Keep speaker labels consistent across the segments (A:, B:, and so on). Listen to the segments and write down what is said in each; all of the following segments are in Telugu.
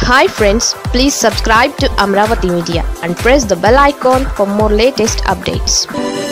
A: hi friends please subscribe to Amaravati media and press the bell icon for more latest updates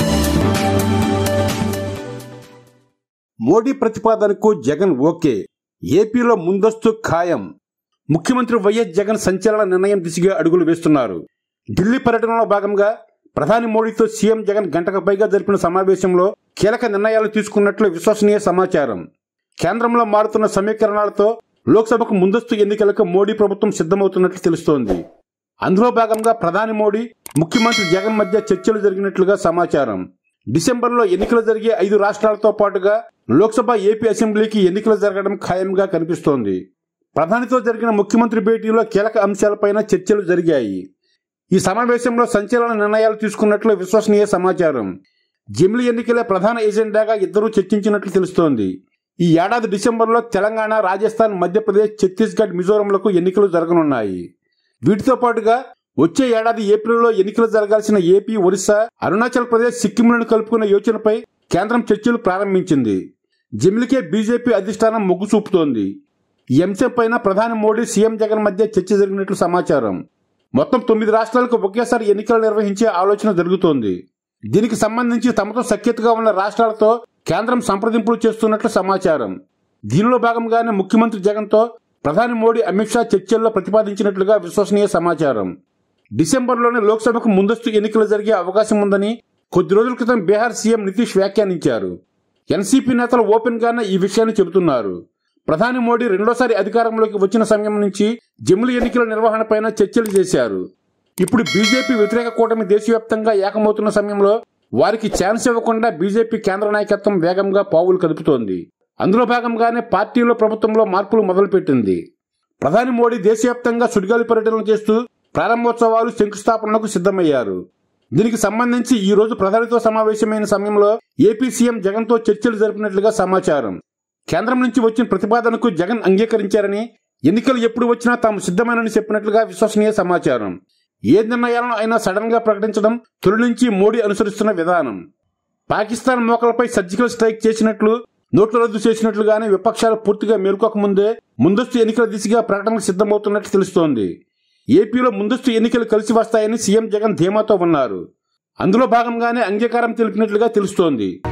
B: Modi ప్రతిపాదనకు జగన్ ఓకే ఏపీలో ముందస్తు ఖాయం ముఖ్యమంత్రి వైఎస్ జగన్ సంచలన నిర్ణయం దిశగా అడుగులు వేస్తున్నారు ఢిల్లీ పర్యటనలో భాగంగా ప్రధాని మోడీతో సీఎం జగన్ గంటకు పైగా జరిపిన సమావేశంలో కీలక నిర్ణయాలు తీసుకున్నట్లు విశ్వసనీయ సమాచారం కేంద్రంలో మారుతున్న సమీకరణాలతో లోక్సభకు ముందస్తు ఎన్నికలకు మోడీ ప్రభుత్వం సిద్ధమవుతున్నట్లు తెలుస్తోంది అందులో భాగంగా ప్రధాని మోడీ ముఖ్యమంత్రి జగన్ మధ్య చర్చలు జరిగినట్లుగా సమాచారం డిసెంబర్లో ఎన్నికలు జరిగే ఐదు రాష్ట్రాలతో పాటుగా లోక్సభ ఏపీ అసెంబ్లీకి ఎన్నికలు జరగడం ఖాయంగా కనిపిస్తోంది ప్రధానితో జరిగిన ముఖ్యమంత్రి భేటీలో కీలక అంశాలపైన చర్చలు జరిగాయి ఈ సమావేశంలో సంచలన నిర్ణయాలు తీసుకున్నట్లు విశ్వసనీయ సమాచారం జమిలి ఎన్నికలే ప్రధాన ఎజెండాగా ఇద్దరూ చర్చించినట్లు తెలుస్తోంది ఈ ఏడాది డిసెంబర్లో తెలంగాణ రాజస్థాన్ మధ్యప్రదేశ్ ఛత్తీస్గఢ్ మిజోరంలకు ఎన్నికలు జరగనున్నాయి వీటితో పాటుగా వచ్చే ఏడాది ఏప్రిల్లో ఎన్నికలు జరగాల్సిన ఏపీ ఒరిస్సా అరుణాచల్ ప్రదేశ్ సిక్కింలను కలుపుకున్న యోచనపై కేంద్రం చర్చలు ప్రారంభించింది జమిలికే బీజేపీ అధిష్టానం మొగ్గు చూపుతోంది ఈ అంశంపైన ప్రధాని మోడీ సీఎం జగన్ మధ్య చర్చ జరిగినట్లు సమాచారం మొత్తం తొమ్మిది రాష్ట్రాలకు ఒకేసారి ఎన్నికలు నిర్వహించే ఆలోచన జరుగుతోంది దీనికి సంబంధించి తమతో సఖ్యతగా ఉన్న రాష్ట్రాలతో కేంద్రం సంప్రదింపులు చేస్తున్నట్లు సమాచారం దీనిలో భాగంగానే ముఖ్యమంత్రి జగన్తో ప్రధాని మోడీ అమిత్ షా చర్చల్లో ప్రతిపాదించినట్లుగా విశ్వసనీయ సమాచారం డిసెంబర్లోనే లోక్సభకు ముందస్తు ఎన్నికలు జరిగే అవకాశం ఉందని కొద్ది రోజుల క్రితం బీహార్ సీఎం నితీష్ వ్యాఖ్యానించారు ఎన్సీపీ నేతలు ఓపెన్ గానే ఈ విషయాన్ని చెబుతున్నారు ప్రధాని మోడీ రెండోసారి అధికారంలోకి వచ్చిన సమయం నుంచి జమ్ముల ఎన్నికల నిర్వహణపైన చర్చలు చేశారు ఇప్పుడు బీజేపీ వ్యతిరేక కూటమి దేశవ్యాప్తంగా ఏకమవుతున్న సమయంలో వారికి ఛాన్స్ ఇవ్వకుండా బీజేపీ కేంద్ర నాయకత్వం వేగంగా పావులు కదుపుతోంది అందులో భాగంగానే పార్టీలో ప్రభుత్వంలో మార్పులు మొదలుపెట్టింది ప్రధాని మోడీ దేశవ్యాప్తంగా సుడిగాలి పర్యటనలు చేస్తూ ప్రారంభోత్సవాలు శంకుస్థాపనలకు సిద్ధమయ్యారు దీనికి సంబంధించి ఈ రోజు ప్రధానితో సమావేశమైన సమయంలో ఏపీ సీఎం జగన్తో చర్చలు జరిపినట్లుగా సమాచారం కేంద్రం నుంచి వచ్చిన ప్రతిపాదనకు జగన్ అంగీకరించారని ఎన్నికలు ఎప్పుడు వచ్చినా తాము సిద్ధమేనని చెప్పినట్లుగా విశ్వసనీయ సమాచారం ఏ నిర్ణయాలను అయినా సడన్ గా ప్రకటించడం తొలి నుంచి మోడీ అనుసరిస్తున్న విధానం పాకిస్తాన్ మోకలపై సర్జికల్ స్ట్రైక్ చేసినట్లు నోట్ల రద్దు చేసినట్లుగానే విపక్షాలు పూర్తిగా మేల్కోకముందే ముందస్తు ఎన్నికల దిశగా ప్రకటనకు సిద్ధమవుతున్నట్లు తెలుస్తోంది ఏపీలో ముందస్తు ఎన్నికలు కలిసి వస్తాయని సీఎం జగన్ ధీమాతో ఉన్నారు అందులో భాగంగానే అంగీకారం తెలిపినట్లుగా తెలుస్తోంది